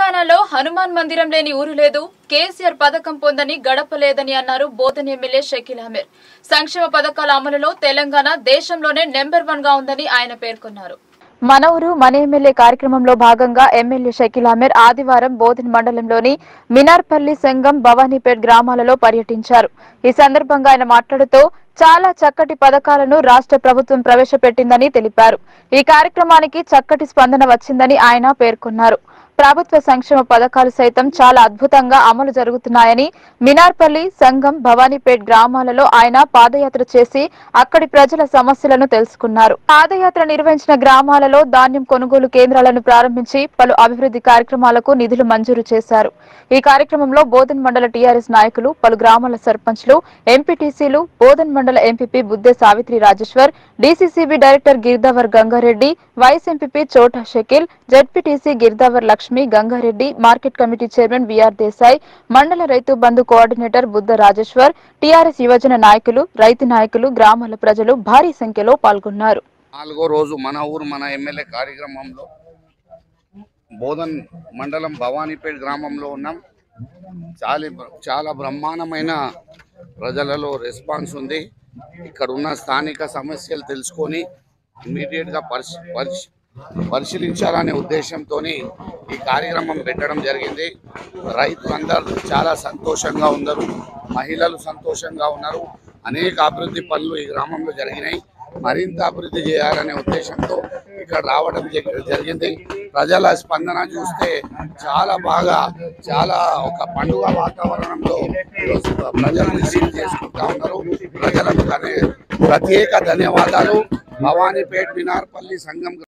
తెలంగాణలో హనుమాన్ మందిరం లేని ఊరు లేదు కేసీఆర్ పథకం పొందని గడప లేదని అన్నారు బోధన్ ఎమ్మెల్యే షకీల్ అమీర్ సంక్షేమ పథకాల అమలులో తెలంగాణ దేశంలోనే నెంబర్ వన్ గా ఉందని ఆయన పేర్కొన్నారు మన ఊరు మన ఎమ్మెల్యే కార్యక్రమంలో భాగంగా ఎమ్మెల్యే షకీల్ అమీర్ ఆదివారం బోధన్ మండలంలోని మినార్పల్లి సంఘం భవానీపేట్ గ్రామాలలో పర్యటించారు ఈ సందర్భంగా ఆయన మాట్లాడుతూ చాలా చక్కటి పథకాలను రాష్ట్ర ప్రభుత్వం ప్రవేశపెట్టిందని తెలిపారు ఈ కార్యక్రమానికి చక్కటి స్పందన వచ్చిందని ఆయన పేర్కొన్నారు ప్రభుత్వ సంక్షేమ పథకాలు సైతం చాలా అద్భుతంగా అమలు జరుగుతున్నాయని మినార్పల్లి సంఘం భవానీపేట్ గ్రామాలలో ఆయన పాదయాత్ర చేసి అక్కడి ప్రజల సమస్యలను తెలుసుకున్నారు పాదయాత్ర నిర్వహించిన గ్రామాలలో ధాన్యం కొనుగోలు కేంద్రాలను ప్రారంభించి పలు అభివృద్ధి కార్యక్రమాలకు నిధులు మంజూరు చేశారు ఈ కార్యక్రమంలో బోధన్ మండల టీఆర్ఎస్ నాయకులు పలు గ్రామాల సర్పంచ్లు ఎంపీటీసీలు బోధన్ మండల MPP Budde Savitri Rajeshwar DCCB director Girdawar Gangareddy vice MPP Chota Shakeel ZPTC Girdawar Lakshmi Gangareddy market committee chairman V R Desai మండల రైతు బంధు కోఆర్డినేటర్ బుద్ధ రాజేశ్వర్ టీఆర్ఎస్ యువజన నాయకులు రైతు నాయకులు గ్రామాల ప్రజలు భారీ సంఖ్యలో పాల్గొన్నారు నాలుగో రోజు మన ఊరు మన ఎమ్మెల్యే కార్యక్రమంలో బోధన్ మండలం భవానీపేట్ గ్రామంలో ఉన్నాం చాలా చాలా బ్రహ్మాండమైన ప్రజలలో రెస్పాన్స్ ఉంది ఇక్కడ ఉన్న స్థానిక సమస్యలు తెలుసుకొని ఇమీడియట్గా పరిశీ పరిశీ పరిశీలించాలనే ఉద్దేశంతో ఈ కార్యక్రమం పెట్టడం జరిగింది రైతులందరూ చాలా సంతోషంగా ఉన్నారు మహిళలు సంతోషంగా ఉన్నారు అనేక అభివృద్ధి పనులు ఈ గ్రామంలో జరిగినాయి మరింత అభివృద్ధి చేయాలనే ఉద్దేశంతో ఇక్కడ రావడం జరి- జరిగింది ప్రజల స్పందన చూస్తే చాలా బాగా చాలా ఒక పండుగ వాతావరణంలో ఈరోజు ప్రజలు రిసీవ్ చేసుకుంటా ఉన్నారు ప్రజలకు అనే ప్రత్యేక ధన్యవాదాలు భవానీపేట్ మినార్పల్లి సంఘం